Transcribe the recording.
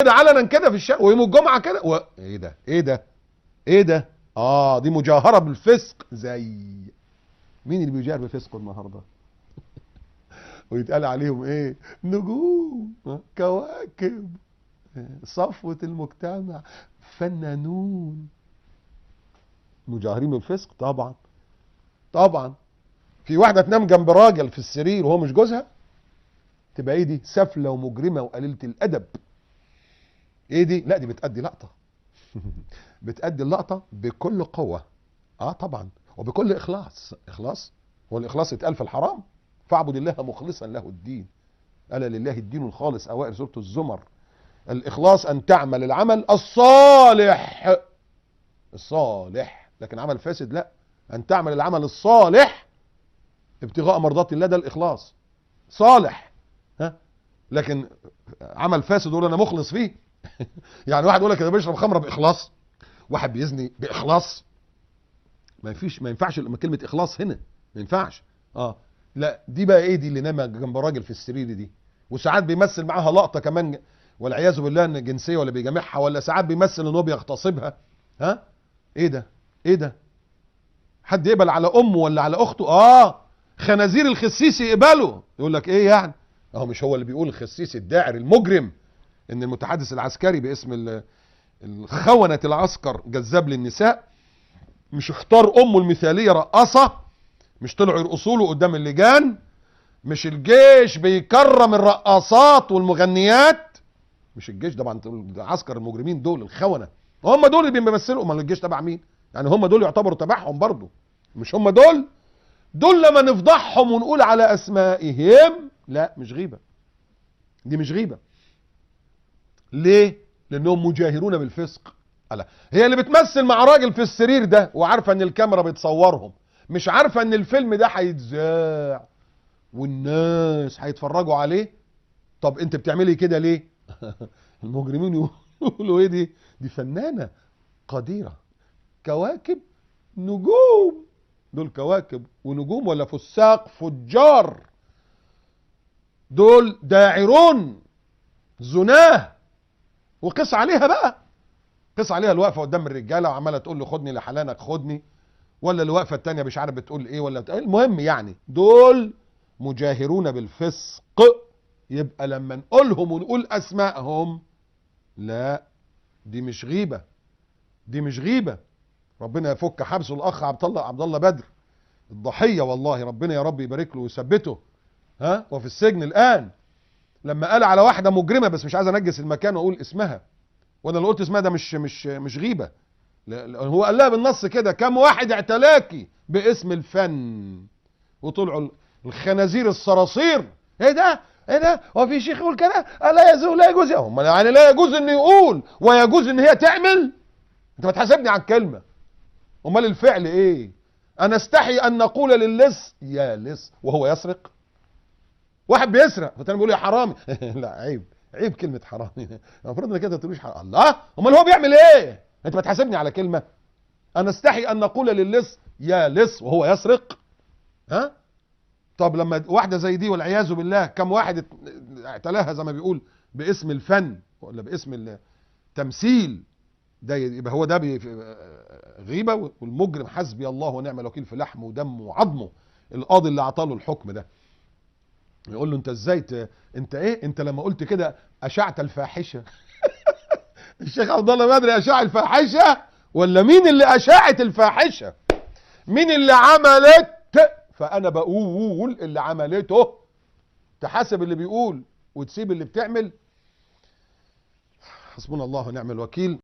كده علنا كده في الشارع ويوم الجمعه كده و... ايه ده ايه ده ايه ده اه دي مجاهره بالفسق زي مين اللي بيجاهر بالفسق النهارده ويتقال عليهم ايه نجوم آه، كواكب آه، صفوة المجتمع فنانون مجاهرين بالفسق طبعا طبعا في واحدة تنام جنب راجل في السرير وهو مش جوزها تبقى ايه دي سفلة ومجرمة وقليلة الأدب ايه دي لا دي بتأدي لقطة بتأدي اللقطة بكل قوة اه طبعا وبكل إخلاص إخلاص هو الإخلاص يتقال في الحرام فاعبد الله مخلصا له الدين ألا لله الدين الخالص أوائل سورة الزمر الإخلاص أن تعمل العمل الصالح الصالح لكن عمل فاسد لا أن تعمل العمل الصالح ابتغاء مرضات الله ده الإخلاص صالح ها لكن عمل فاسد يقول أنا مخلص فيه يعني واحد يقول لك أنا بشرب خمرة بإخلاص واحد بيزني بإخلاص ما فيش ما ينفعش كلمة إخلاص هنا ما ينفعش اه لا دي بقى ايه دي اللي نام جنب راجل في السرير دي وساعات بيمثل معاها لقطه كمان والعياذ بالله ان جنسيه ولا بيجامعها ولا ساعات بيمثل ان هو بيغتصبها ها ايه ده ايه ده حد يقبل على امه ولا على اخته اه خنازير الخسيسي يقبلوا يقول لك ايه يعني اهو مش هو اللي بيقول الخسيسي الداعر المجرم ان المتحدث العسكري باسم ال- الخونة العسكر جذاب للنساء مش اختار امه المثاليه رقاصه مش طلعوا يرقصوا له قدام اللجان مش الجيش بيكرم الرقاصات والمغنيات مش الجيش طبعا عسكر المجرمين دول الخونه هم دول اللي بيمثلوا امال الجيش تبع مين يعني هم دول يعتبروا تبعهم برضه مش هم دول دول لما نفضحهم ونقول على اسمائهم لا مش غيبه دي مش غيبه ليه لانهم مجاهرون بالفسق ألا هي اللي بتمثل مع راجل في السرير ده وعارفه ان الكاميرا بتصورهم مش عارفه ان الفيلم ده هيتذاع والناس هيتفرجوا عليه طب انت بتعملي كده ليه المجرمين يقولوا ايه دي دي فنانه قديره كواكب نجوم دول كواكب ونجوم ولا فساق فجار دول داعرون زناه وقس عليها بقى قس عليها الواقفه قدام الرجاله وعماله تقول له خدني لحلانك خدني ولا الوقفه التانية مش عارف بتقول ايه ولا بتقول المهم يعني دول مجاهرون بالفسق يبقى لما نقولهم ونقول اسمائهم لا دي مش غيبه دي مش غيبه ربنا يفك حبسه الاخ عبد الله عبد الله بدر الضحيه والله ربنا يا رب يبارك له ويثبته ها وفي السجن الان لما قال على واحده مجرمه بس مش عايز انجس المكان واقول اسمها وانا اللي قلت اسمها ده مش مش مش غيبه لا- لا، هو قال لها بالنص كده كم واحد اعتلاكي باسم الفن وطلعوا الخنازير الصراصير ايه ده ايه ده هو في شيخ يقول كده لا يجوز لا يجوز هم يعني لا يجوز انه يقول ويجوز ان هي تعمل انت بتحاسبني عن كلمه امال الفعل ايه انا استحي ان نقول للص يا لص وهو يسرق واحد بيسرق فالتاني بيقول يا حرامي لا عيب عيب كلمه حرامي المفروض انك انت ما تقوليش حرامي الله امال هو بيعمل ايه انت بتحاسبني على كلمه انا استحي ان نقول للص يا لص وهو يسرق ها طب لما واحده زي دي والعياذ بالله كم واحد ات- اعتلاها زي ما بيقول باسم الفن ولا باسم التمثيل ده يبقى هو ده بي- غيبه والمجرم حسبي الله ونعم الوكيل في لحمه ودمه وعظمه القاضي اللي عطاله الحكم ده يقول له انت ازاي ت... انت ايه انت لما قلت كده اشعت الفاحشه الشيخ عبد الله بدري اشاع الفاحشه ولا مين اللي اشاعت الفاحشه مين اللي عملت فانا بقول اللي عملته تحاسب اللي بيقول وتسيب اللي بتعمل حسبنا الله ونعم الوكيل